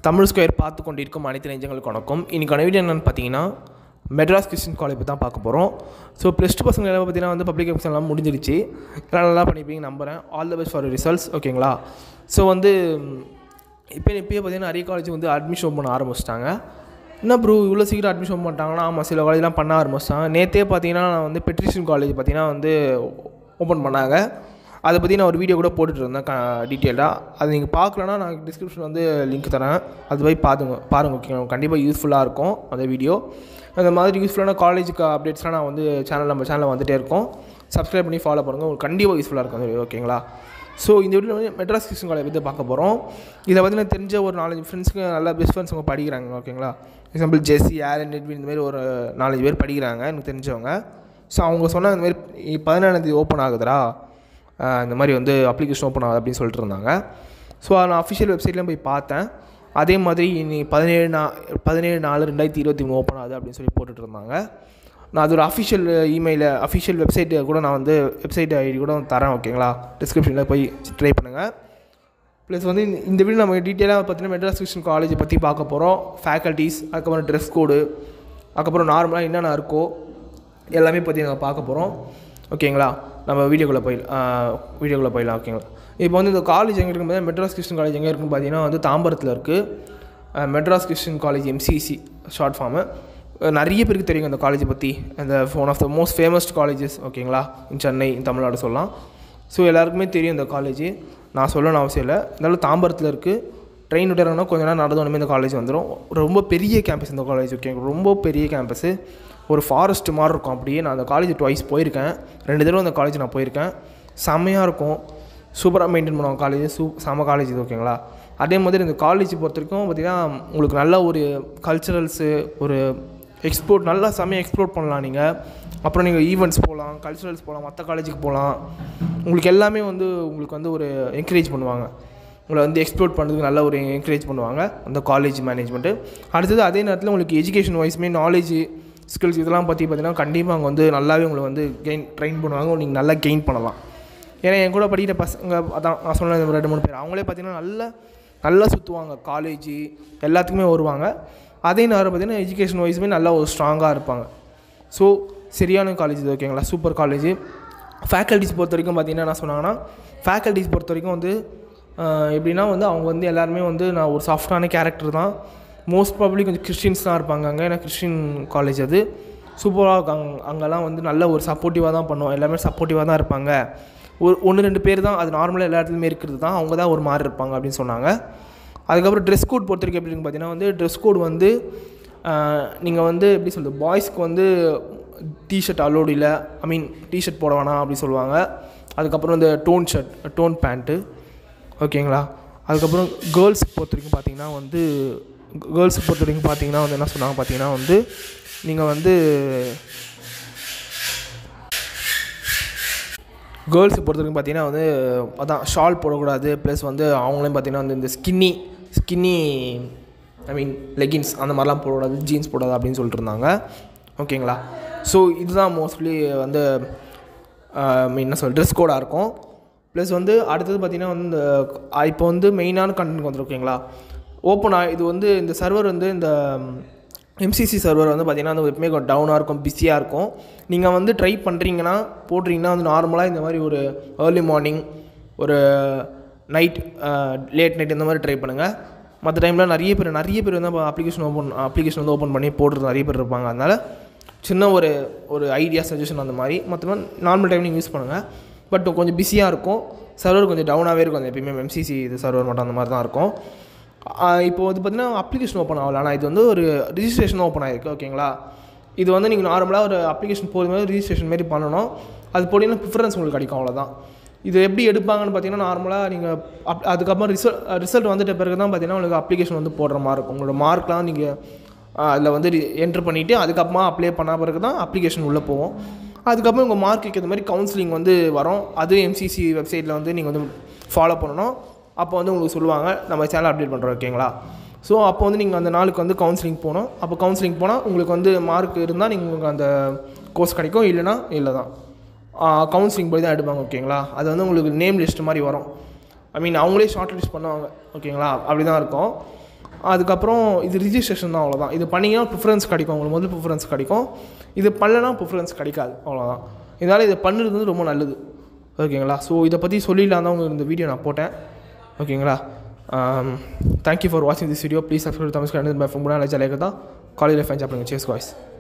Tamil square பார்த்து கொண்டிருக்கும் அனைத்து நெஞ்சங்களுக்கு வணக்கம் இன்றைக்கான வீடியோ என்னென்னு பார்த்தீங்கன்னா மெட்ராஸ் கிறிஸ்டின் காலேஜ் பற்றி தான் பார்க்க போகிறோம் ஸோ ப்ளஸ் டூ பசங்க எல்லாம் பார்த்தீங்கன்னா வந்து பப்ளிக் எக்ஸாம் எல்லாம் முடிஞ்சிருச்சு எல்லாம் நல்லா பண்ணிப்பீங்க நம்புகிறேன் all the best for results ஓகேங்களா ஸோ வந்து இப்போ இப்போயே பார்த்தீங்கன்னா நிறைய காலேஜ் வந்து அட்மிஷன் ஓப்பன் பண்ண ஆரம்பிச்சிட்டாங்க என்ன ப்ரோ இவ்வளோ சீக்கிரம் அட்மிஷன் ஓப்பன் பண்ணிட்டாங்கன்னா ஆமாம் சில காலேஜ்லாம் பண்ண ஆரம்பிச்சிட்டாங்க நேற்றே பார்த்தீங்கன்னா நான் வந்து பெட்ரிஷன் காலேஜ் பார்த்தீங்கன்னா வந்து ஓப்பன் பண்ணாங்க அதை பற்றி நான் ஒரு வீடியோ கூட போட்டுட்டு இருந்தேன் க டீட்டெயிலாக அது நீங்கள் பார்க்கலன்னா நான் டிஸ்கிரிப்ஷன் வந்து லிங்க் தரேன் அது போய் பார்த்துங்க பாருங்கள் ஓகேங்களா கண்டிப்பாக யூஸ்ஃபுல்லாக இருக்கும் அந்த வீடியோ அந்த மாதிரி யூஸ்ஃபுல்லான காலேஜுக்கு அப்டேட்ஸ்லாம் நான் வந்து சேனல் நம்ம சேனலில் வந்துகிட்டே இருக்கோம் சப்ஸ்கிரைப் பண்ணி ஃபாலோ பண்ணுங்கள் உங்களுக்கு கண்டிப்பாக யூஸ்ஃபுல்லாக இருக்கும் அந்த வீடியோ ஓகேங்களா ஸோ இந்த வீடியோ வந்து மெட்ராஸ் கிறிஸ்டின் காலேஜ் பற்றி பார்க்க போகிறோம் இதை வந்து நான் தெரிஞ்ச ஒரு நாலஞ்சு ஃப்ரெண்ட்ஸுக்கு நல்லா பெஸ்ட் ஃப்ரெண்ட்ஸ் அவங்க படிக்கிறாங்க ஓகேங்களா எக்ஸாம்பிள் ஜெஸ்ஸி ஆரன் நெட்வின் இந்த மாதிரி ஒரு நாலஞ்சு பேர் படிக்கிறாங்க எனக்கு தெரிஞ்சவங்க ஸோ அவங்க சொன்னாங்க இந்த மாதிரி பதினேழாந்தேதி ஓப்பன் ஆகுதுடா ஆஹ் இந்த மாதிரி வந்து அப்ளிகேஷன் ஓப்பன் ஆகுது அப்படின்னு சொல்லிட்டு இருந்தாங்க ஸோ நான் அஃபிஷியல் வெப்சைட்லேயும் போய் பார்த்தேன் அதே மாதிரி இனி பதினேழு நா பதினேழு நாலு ரெண்டாயிரத்தி இருபத்தி மூணு ஓப்பன் ஆகுது அப்படின்னு சொல்லி போட்டுட்டு இருந்தாங்க நான் அது ஒரு அஃபிஷியல் இமெயிலில் அஃபிஷியல் வெப்சைட்டு கூட நான் வந்து வெப்சைட் ஐடி கூட தரேன் ஓகேங்களா டிஸ்கிரிப்ஷனில் போய் ட்ரை பண்ணுங்கள் ப்ளஸ் வந்து இந்த- இந்த வீடியோ நம்ம டீட்டெயிலாக பார்த்தீங்கன்னா மெட்ராஸ் கிறிஸ்டின் காலேஜை பற்றி பார்க்க போகிறோம் ஃபேக்கல்ட்டிஸ் அதுக்கப்புறம் ட்ரெஸ் கோடு அதுக்கப்புறம் நார்மலாக என்னென்ன இருக்கோ எல்லாமே பற்றி நம்ம பார்க்க போகிறோம் ஓகேங்களா நம்ம வீடியோக்குள்ளே போய் வீடியோக்குள்ளே போயிடலாம் ஓகேங்களா இப்போ வந்து இந்த காலேஜ் எங்கே இருக்கும்போது மெட்ராஸ் கிறிஸ்டின் காலேஜ் எங்கே இருக்குன்னு பார்த்தீங்கன்னா வந்து தாம்பரத்தில் இருக்குது Madras Christian college MCC short form நிறைய பேருக்கு தெரியும் அந்த காலேஜை பற்றி அந்த one of the most famous colleges ஓகேங்களா இன் சென்னை இன் தமிழ்நாடு சொல்லலாம் ஸோ எல்லாருக்குமே தெரியும் இந்த காலேஜ் நான் சொல்லணும்னு அவசியம் இல்லை இருந்தாலும் தாம்பரத்தில் இருக்குது ட்ரெயின் விட்டுறோன்னா கொஞ்ச நேரம் நடந்து உடனே இந்த காலேஜ் வந்துடும் ரொம்ப பெரிய கேம்பஸ் இந்த காலேஜ் ஓகே ரொம்ப பெரிய கேம்பஸ்ஸு ஒரு ஃபாரஸ்ட் மாதிரி இருக்கும் அப்படியே நான் அந்த காலேஜ் ட்வைஸ் போயிருக்கேன் ரெண்டு தடவை அந்த காலேஜ் நான் போயிருக்கேன் செம்மையாக இருக்கும் சூப்பராக மெயின்டைன் பண்ணுவாங்க காலேஜ் சூ செம்ம காலேஜ் இது ஓகேங்களா அதே மாதிரி இந்த காலேஜ் பொறுத்த வரைக்கும் பார்த்திங்கன்னா உங்களுக்கு நல்ல ஒரு கல்ச்சுரல்ஸு ஒரு எக்ஸ்ப்ளோர் நல்லா செம்மையாக எக்ஸ்ப்ளோர் பண்ணலாம் நீங்கள் அப்புறம் நீங்கள் ஈவெண்ட்ஸ் போகலாம் கல்ச்சுரல்ஸ் போகலாம் மற்ற காலேஜுக்கு போகலாம் உங்களுக்கு எல்லாமே வந்து உங்களுக்கு வந்து ஒரு என்கரேஜ் பண்ணுவாங்க உங்களை வந்து எக்ஸ்ப்ளோர் பண்ணுறதுக்கு நல்ல ஒரு என்கரேஜ் பண்ணுவாங்க அந்த காலேஜ் மேனேஜ்மெண்ட்டு அடுத்தது அதே நேரத்தில் உங்களுக்கு எஜுகேஷன் வைஸ்மே நாலேஜ் ஸ்கில்ஸ் இதெல்லாம் பற்றி பார்த்தீங்கன்னா கண்டிப்பாக அங்கே வந்து நல்லாவே உங்களை வந்து கெயின் ட்ரெயின் பண்ணுவாங்க நீங்கள் நல்லா கெயின் பண்ணலாம் ஏன்னா என் கூட படிக்கிற பசங்க அதான் நான் சொன்ன இந்த ரெண்டு மூணு பேர் அவங்களே பார்த்தீங்கன்னா நல்லா நல்லா சுற்றுவாங்க காலேஜ் எல்லாத்துக்குமே வருவாங்க அதே நேரம் பார்த்தீங்கன்னா எஜுகேஷன் வைஸுமே நல்லா ஒரு ஸ்ட்ராங்காக இருப்பாங்க ஸோ சரியான காலேஜ் இது ஓகேங்களா சூப்பர் காலேஜ் ஃபேக்கல்ட்டிஸ் பொறுத்த வரைக்கும் பார்த்தீங்கன்னா என்ன சொன்னாங்கன்னா ஃபேக்கல்ட்டிஸ் பொறுத்த வரைக்கும் வந்து ஆஹ், எப்படின்னா வந்து அவங்க வந்து எல்லாருமே வந்து நான் ஒரு சாஃப்டான கேரக்டர் தான் மோஸ்ட் ப்ராப்ளி கொஞ்சம் கிறிஸ்டின்ஸ் தான் இருப்பாங்க அங்கே ஏன்னா கிறிஸ்டின் காலேஜ் அது சூப்பராக இருக்கும் அங்க- அங்கெல்லாம் வந்து நல்ல ஒரு சப்போர்ட்டிவாக தான் பண்ணுவோம் எல்லாமே சப்போர்ட்டிவாக தான் இருப்பாங்க ஒரு ஒன்று ரெண்டு பேர் தான் அது நார்மலாக எல்லா இடத்துலையுமே இருக்கிறது தான் அவங்க தான் ஒரு மாதிரி இருப்பாங்க அப்படின்னு சொன்னாங்க அதுக்கப்புறம் ட்ரெஸ் கோட் பொறுத்த வரைக்கும் எப்படின்னு பார்த்தீங்கன்னா வந்து ட்ரெஸ் கோட் வந்து நீங்கள் வந்து எப்படி சொல்கிறது பாய்ஸ்க்கு வந்து டிஷர்ட் அலோடு இல்லை ஐ மீன் டிஷர்ட் போட வேணாம் அப்படி சொல்லுவாங்க அதுக்கப்புறம் இந்த டோன் ஷர்ட் டோன் பேண்ட்டு ஓகேங்களா அதுக்கப்புறம் கேர்ள்ஸ் பொறுத்த வரைக்கும் பார்த்தீங்கன்னா வந்து கேர்ள்ஸ் பொறுத்த வரைக்கும் பார்த்தீங்கன்னா வந்து என்ன சொன்னாங்க பார்த்தீங்கன்னா வந்து நீங்கள் வந்து கேர்ள்ஸுக்கு பொறுத்த வரைக்கும் பார்த்தீங்கன்னா வந்து அதான் ஷால் போடக்கூடாது ப்ளஸ் வந்து அவங்களையும் பார்த்தீங்கன்னா வந்து இந்த skinny skinny I mean leggings அந்த மாதிரிலாம் போடக்கூடாது ஜீன்ஸ் போடாது அப்படின்னு சொல்லிட்டு இருந்தாங்க ஓகேங்களா ஸோ இதுதான் மோஸ்ட்லி வந்து மீன் என்ன சொல் ட்ரெஸ் கோடாக இருக்கும் ப்ளஸ் வந்து அடுத்தது பார்த்திங்கன்னா வந்து இந்த இப்போ வந்து மெயினான கண்டென்ட் வந்துடும் ஓகேங்களா ஓப்பன் இது வந்து இந்த சர்வர் வந்து இந்த எம்சிசி சர்வர் வந்து பார்த்திங்கன்னா வந்து எப்பவுமே கொஞ்சம் டவுனாக இருக்கும் பிஸியாக இருக்கும் நீங்கள் வந்து ட்ரை பண்ணுறீங்கன்னா போடுறீங்கன்னா வந்து நார்மலாக இந்த மாதிரி ஒரு ஏர்லி மார்னிங் ஒரு நைட் லேட் நைட் இந்த மாதிரி ட்ரை பண்ணுங்கள் மற்ற டைமில் நிறைய பேர் நிறைய பேர் வந்து அப்ளிகேஷன் ஓப்பன் அப்ளிகேஷன் வந்து ஓப்பன் பண்ணி போடுறது நிறைய பேர் இருப்பாங்க அதனால் சின்ன ஒரு ஒரு ஐடியா சஜஷன் அந்த மாதிரி மற்றபடி நார்மல் டைம் நீங்கள் யூஸ் பண்ணுங்கள் பட் கொஞ்சம் பிஸியாக இருக்கும் சர்வர் கொஞ்சம் டவுனாகவே இருக்கும் அது எப்பயுமே எம்சிசி இது சர்வர் மட்டும் அந்த மாதிரி தான் இருக்கும் ஆஹ் இப்போ வந்து பார்த்தீங்கன்னா அப்ளிகேஷன் ஓப்பன் ஆகல ஆனால் இது வந்து ஒரு ரிஜிஸ்ட்ரேஷன் ஓப்பன் ஆகிருக்கு ஓகேங்களா இது வந்து நீங்கள் நார்மலாக ஒரு அப்ளிகேஷன் போகும்போது ரிஜிஸ்ட்ரேஷன் மாரி பண்ணணும் அது போட்டிங்கன்னா ப்ரிஃபரன்ஸ் உங்களுக்கு கிடைக்கும் அவ்வளோதான் இது எப்படி எடுப்பாங்கன்னு பார்த்தீங்கன்னா நார்மலாக நீங்கள் அப் அதுக்கப்புறம் ரிசல்ட் ரிசல்ட் வந்துட்ட பிறகு தான் பார்த்தீங்கன்னா உங்களுக்கு அப்ளிகேஷன் வந்து போடுற மாதிரி இருக்கும் உங்களோட மார்க்லாம் நீங்கள் அதில் வந்து என்ட்ரு பண்ணிவிட்டு அதுக்கப்புறமா அப்ளை பண்ண பிறகு தான் அப்ளிகேஷன் உள்ளே போகும் அதுக்கப்புறம் உங்கள் மார்க்குக்கு ஏற்ற மாதிரி கவுன்சிலிங் வந்து வரும் அது எம்சிசி வெப்சைட்டில் வந்து நீங்கள் வந்து ஃபாலோ பண்ணணும் அப்போ வந்து உங்களுக்கு சொல்லுவாங்க நம்ம சேனல் அப்டேட் பண்ணுறோம் ஓகேங்களா ஸோ அப்போ வந்து நீங்கள் அந்த நாளுக்கு வந்து கவுன்சிலிங் போகணும் அப்போ கவுன்சிலிங் போனால் உங்களுக்கு வந்து மார்க் இருந்தால் நீங்கள் உங்களுக்கு அந்த கோர்ஸ் கிடைக்கும் இல்லைனா இல்லை தான் கவுன்சிலிங் போய் தான் எடுப்பாங்க ஓகேங்களா அது வந்து உங்களுக்கு நேம் லிஸ்ட் மாதிரி வரும் ஐ மீன் அவங்களே ஷார்ட் லிஸ்ட் பண்ணுவாங்க ஓகேங்களா அப்படி தான் இருக்கும் அதுக்கப்புறம் இது ரிஜிஸ்ட்ரேஷன் தான் அவ்வளோதான் இது பண்ணிங்கன்னா ப்ரிஃபரன்ஸ் கிடைக்கும் உங்களுக்கு முதல் ப்ரிஃபரன்ஸ் கிடைக்கும் இது பண்ணலனா ப்ரிஃபரன்ஸ் கிடைக்காது அவ்வளோதான் இதனால் இதை பண்ணுறது வந்து ரொம்ப நல்லது ஓகேங்களா ஸோ இதை பற்றி சொல்லிடலாம் தான் உங்களுக்கு இந்த வீடியோ நான் போட்டேன் ஓகேங்களா தேங்க்யூ ஃபார் வாட்சிங் this video please subscribe Tamil scan by phone ஜாலியாக தான் காலையில் ஃபேன் சாப்பிடுங்க சேஸ் காய்ஸ்